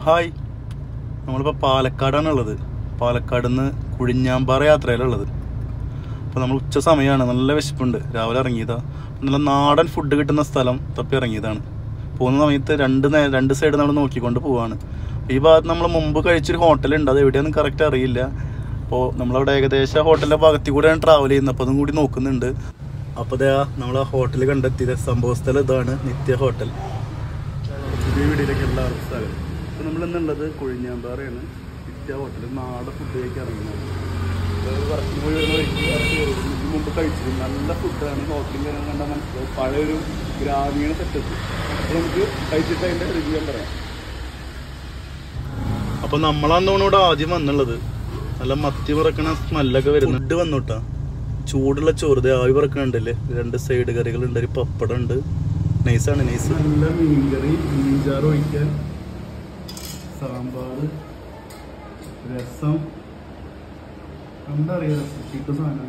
Hi നമ്മളിപ്പോൾ പാലക്കാടാണ് ഉള്ളത് പാലക്കാട് നിന്ന് കുഴിഞ്ഞാമ്പാറ യാത്രയിലുള്ളത് അപ്പോൾ നമ്മൾ ഉച്ച സമയമാണ് നല്ല വിശപ്പുണ്ട് രാവിലെ ഇറങ്ങിയതാ നല്ല നാടൻ ഫുഡ് കിട്ടുന്ന സ്ഥലം തപ്പി ഇറങ്ങിയതാണ് പോകുന്ന സമയത്ത് രണ്ട് നേ- രണ്ട് സൈഡ് നമ്മൾ നോക്കിക്കൊണ്ട് പോവാണ് ഈ ഭാഗത്ത് നമ്മൾ മുമ്പ് കഴിച്ചൊരു ഹോട്ടലുണ്ട് അത് എവിടെയാണെന്ന് കറക്റ്റ് അറിയില്ല അപ്പോൾ നമ്മളവിടെ ഏകദേശം ഹോട്ടലിൻ്റെ ഭാഗത്തിൽ കൂടെയാണ് ട്രാവൽ ചെയ്യുന്നത് അപ്പോൾ അതും കൂടി നോക്കുന്നുണ്ട് അപ്പോൾ ദേ നമ്മൾ ആ ഹോട്ടൽ കണ്ടെത്തിയത് സംഭവ സ്ഥലം ഇതാണ് നിത്യ ഹോട്ടൽ പുതിയ വീടിലേക്ക് എല്ലാവർക്കും സ്വാഗതം അപ്പോൾ നമ്മൾ ഇന്നുള്ളത് കൊഴിഞ്ഞാമ്പാറയാണ് നിത്യ ഹോട്ടൽ നാടൻ ഫുഡിലേക്ക് ഇറങ്ങുന്നത് വർക്കിന് പോയി വരുന്ന വഴിക്ക് ഇറക്കി വരും. ഇതിന് മുമ്പ് കഴിച്ചത് നല്ല ഫുഡാണ് ഹോട്ടലിൽ വരാൻ കണ്ടാൽ മനസ്സിലാവും പഴയൊരു ഗ്രാമീണ സെറ്റപ്പ് അപ്പോൾ നമുക്ക് കഴിച്ചിട്ട് അതിൻ്റെ റിവ്യൂ പറയാം അപ്പോൾ നമ്മളാണ് ഇവിടെ ആദ്യം വന്നുള്ളത് നല്ല മത്തി പറക്കണ സ്മെല്ലൊക്കെ വരുന്നു ഫുഡ് വന്നുട്ടാ ചൂടുള്ള ചോറ് ദേ ആവി പറക്കണുണ്ടല്ലേ രണ്ട് സൈഡ് കറികളുണ്ട് ഒരു പപ്പടം ഉണ്ട് നൈസാണ് നൈസ് നല്ല മീൻകറി മീൻചാറ് ഒഴിക്കാൻ സാമ്പാർ രസം എന്താ അറിയാ കിട്ടുന്ന സാധനം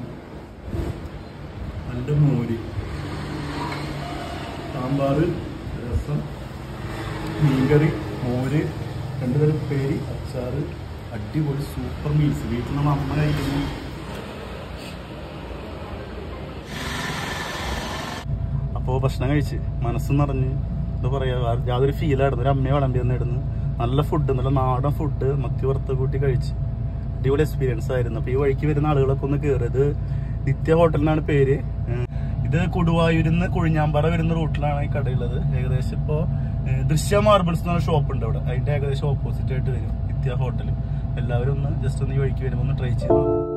നല്ല മോര് സാമ്പാർ രസം മീൻകറി മോര് രണ്ടുതരം പേരി അച്ചാറ് അടിപൊളി സൂപ്പർ മീൽസ് വീട്ടിൽ നമ്മൾ അമ്മ കഴിക്കുന്നു അപ്പോൾ ഭക്ഷണം കഴിച്ച് മനസ്സ് നിറഞ്ഞ് എന്താ പറയുക യാതൊരു ഫീലായിരുന്നു ഒരു അമ്മയെ വിളമ്പി തന്നിടുന്നു നല്ല ഫുഡ് നല്ല നാടൻ ഫുഡ് മത്തി വറുത്ത കൂട്ടി കഴിച്ച് അടിപൊളി എക്സ്പീരിയൻസ് ആയിരുന്നു അപ്പോൾ ഈ വഴിക്ക് വരുന്ന ആളുകളൊക്കെ ഒന്ന് കയറിയത് നിത്യ ഹോട്ടലിനാണ് പേര് ഏഹ് ഇത് കൊടുവായൂരിൽ നിന്ന് കുഴിഞ്ഞാമ്പാറ വരുന്ന റൂട്ടിലാണ് ഈ കടയുള്ളത് ഏകദേശം ഇപ്പോൾ ദൃശ്യ മാർബിൾസ് എന്ന് പറഞ്ഞ ഷോപ്പ് ഉണ്ട് അവിടെ അതിന്റെ ഏകദേശം ഓപ്പോസിറ്റ് ആയിട്ട് വരും നിത്യ ഹോട്ടൽ എല്ലാവരും ഒന്ന് ജസ്റ്റ് ഒന്ന് ഈ വഴിക്ക് വരുമ്പോൾ ഒന്ന് ട്രൈ ചെയ്ത് നോക്കും